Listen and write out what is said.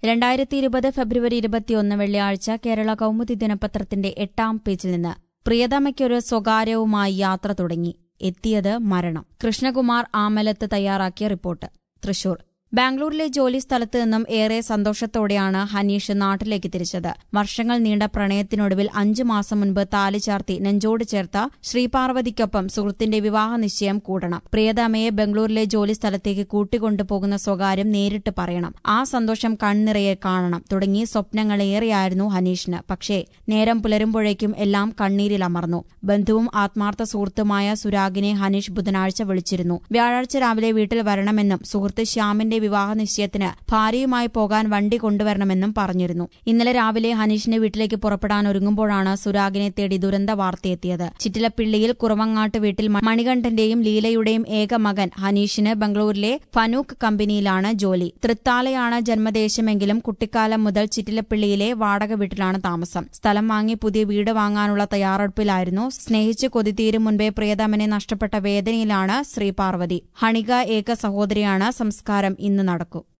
രണ്ടായിരത്തി ഇരുപത് ഫെബ്രുവരി ഇരുപത്തിയൊന്ന് വെള്ളിയാഴ്ച കേരള കൗമുദി ദിനപത്രത്തിന്റെ എട്ടാം പേജിൽ നിന്ന് പ്രിയതമയ്ക്കൊരു സ്വകാര്യവുമായി യാത്ര തുടങ്ങി എത്തിയത് മരണം കൃഷ്ണകുമാർ ആമലത്ത് തയ്യാറാക്കിയ റിപ്പോർട്ട് തൃശൂർ ബാംഗ്ലൂരിലെ ജോലി സ്ഥലത്ത് നിന്നും ഏറെ സന്തോഷത്തോടെയാണ് ഹനീഷ് നാട്ടിലേക്ക് തിരിച്ചത് വർഷങ്ങൾ നീണ്ട പ്രണയത്തിനൊടുവിൽ അഞ്ചു മാസം മുൻപ് താലി ചാർത്തി നെഞ്ചോട് ചേർത്ത ശ്രീപാർവതിക്കൊപ്പം സുഹൃത്തിന്റെ വിവാഹ നിശ്ചയം കൂടണം പ്രിയതമയെ ബംഗളൂരിലെ ജോലി സ്ഥലത്തേക്ക് കൂട്ടിക്കൊണ്ടുപോകുന്ന സ്വകാര്യം നേരിട്ട് പറയണം ആ സന്തോഷം കണ്ണിറയെ കാണണം തുടങ്ങി സ്വപ്നങ്ങളേറെയായിരുന്നു ഹനീഷിന് പക്ഷേ നേരം പുലരുമ്പോഴേക്കും എല്ലാം കണ്ണീരിൽ അമർന്നു ബന്ധുവും ആത്മാർത്ഥ സുഹൃത്തുമായ സുരാഗിനെ ഹനീഷ് ബുധനാഴ്ച വിളിച്ചിരുന്നു വ്യാഴാഴ്ച രാവിലെ വീട്ടിൽ വരണമെന്നും സുഹൃത്ത് ശ്യാമിന്റെ വിവാഹ നിശ്ചയത്തിന് ഭാര്യയുമായി പോകാൻ വണ്ടി കൊണ്ടുവരണമെന്നും പറഞ്ഞിരുന്നു ഇന്നലെ രാവിലെ ഹനീഷിന്റെ വീട്ടിലേക്ക് പുറപ്പെടാൻ ഒരുങ്ങുമ്പോഴാണ് സുരാഗിനെ തേടി ദുരന്ത വാർത്തയെത്തിയത് ചിറ്റിലപ്പിള്ളിയിൽ കുറവങ്ങാട്ട് വീട്ടിൽ മണികണ്ഠന്റെയും ലീലയുടെയും ഏക മകൻ ഹനീഷിന് ബംഗളൂരിലെ ഫനൂക്ക് കമ്പനിയിലാണ് ജോലി തൃത്താലയാണ് ജന്മദേശമെങ്കിലും കുട്ടിക്കാലം മുതൽ ചിറ്റിലപ്പിള്ളിയിലെ വാടക വീട്ടിലാണ് താമസം സ്ഥലം വാങ്ങി പുതിയ വീട് വാങ്ങാനുള്ള തയ്യാറെടുപ്പിലായിരുന്നു സ്നേഹിച്ച് കൊതിതീരും മുൻപേ പ്രിയതമനെ നഷ്ടപ്പെട്ട വേദനയിലാണ് ശ്രീപാർവതി ഹണിക ഏക സഹോദരിയാണ് സംസ്കാരം ഇന്ന് നടക്കും